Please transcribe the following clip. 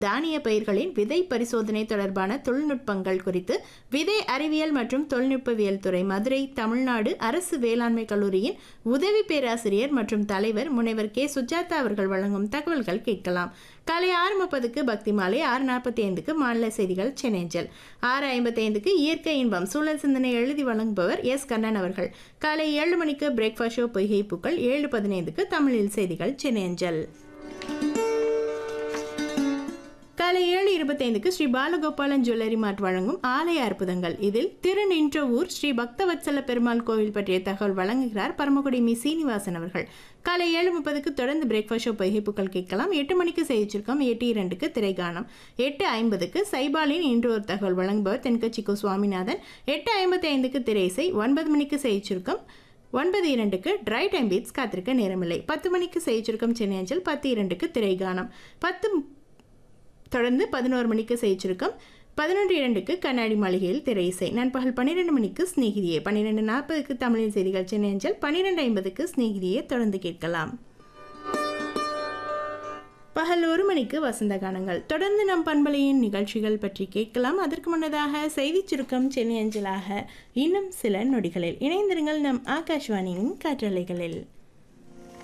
தானிய பயிர்களின் விதை பரிசோதனை தொடர்பான தொழில்நுட்பங்கள் குறித்து விதை அறிவியல் மற்றும் தொழில்நுட்பவியல் துறை மதுரை தமிழ்நாடு அரசு வேளாண்மை கல்லூரியின் உதவி பேராசிரியர் மற்றும் தலைவர் முனைவர் கே சுஜாதா அவர்கள் வழங்கும் தகவல்கள் கேட்கலாம் காலை ஆறு முப்பதுக்கு பக்தி மாலை ஆறு நாற்பத்தி ஐந்துக்கு மாநில செய்திகள் சென்னைஞ்சல் ஆறு ஐம்பத்தி ஐந்துக்கு இயற்கை இன்பம் சூழல் சிந்தனை எழுதி வழங்குபவர் எஸ் கண்ணன் அவர்கள் காலை ஏழு மணிக்கு பிரேக்ஃபாஸ்ட் ஷோ பொய்கை பூக்கள் ஏழு பதினைந்துக்கு தமிழில் செய்திகள் சென்னையஞ்சல் காலை ஏழு இருபத்தைந்துக்கு ஸ்ரீ பாலகோபாலன் ஜுவல்லரி மார்ட் வழங்கும் ஆலய அற்புதங்கள் இதில் திருநின்ற ஊர் ஸ்ரீ பக்தவத்சல பெருமாள் கோவில் பற்றிய தகவல் வழங்குகிறார் பரமக்குடி மி சீனிவாசன் அவர்கள் காலை ஏழு முப்பதுக்கு தொடர்ந்து பிரேக்ஃபாஸ்ட் ஷோ பகிப்புகள் கேட்கலாம் எட்டு மணிக்கு செய்திச்சிருக்கோம் எட்டு இரண்டுக்கு திரைகானம் எட்டு ஐம்பதுக்கு சைபாலின் இன்று ஒரு தகவல் வழங்குபவர் தென்கட்சிக்கோ சுவாமிநாதன் எட்டு ஐம்பத்தி ஐந்துக்கு திரைசை ஒன்பது மணிக்கு செய்திச்சிருக்கோம் ஒன்பது இரண்டுக்கு ட்ரை டைம் பீட்ஸ் காத்திருக்க நேரமில்லை பத்து மணிக்கு செய்திச்சிருக்கோம் சென்னை அஞ்சல் பத்து இரண்டுக்கு திரைகானம் பத்து தொடர்ந்து பதினோரு மணிக்கு செய்திருக்கோம் பதினொன்று இரண்டுக்கு கண்ணாடி மாளிகையில் திரை இசை நண்பகல் பன்னிரெண்டு மணிக்கு ஸ்நேகிதியே பன்னிரெண்டு நாற்பதுக்கு தமிழின் செய்திகள் சென்னை அஞ்சல் பன்னிரெண்டு ஐம்பதுக்கு ஸ்நேகிதியே தொடர்ந்து கேட்கலாம் பகல் ஒரு மணிக்கு வசந்த கானங்கள் தொடர்ந்து நம் பண்பலையின் நிகழ்ச்சிகள் பற்றி கேட்கலாம் அதற்கு முன்னதாக செய்திச் சுருக்கம் சென்னை அஞ்சலாக இன்னும் சில நொடிகளில் இணைந்திருங்கள் நம் ஆகாஷ்வாணியின் காற்றலைகளில்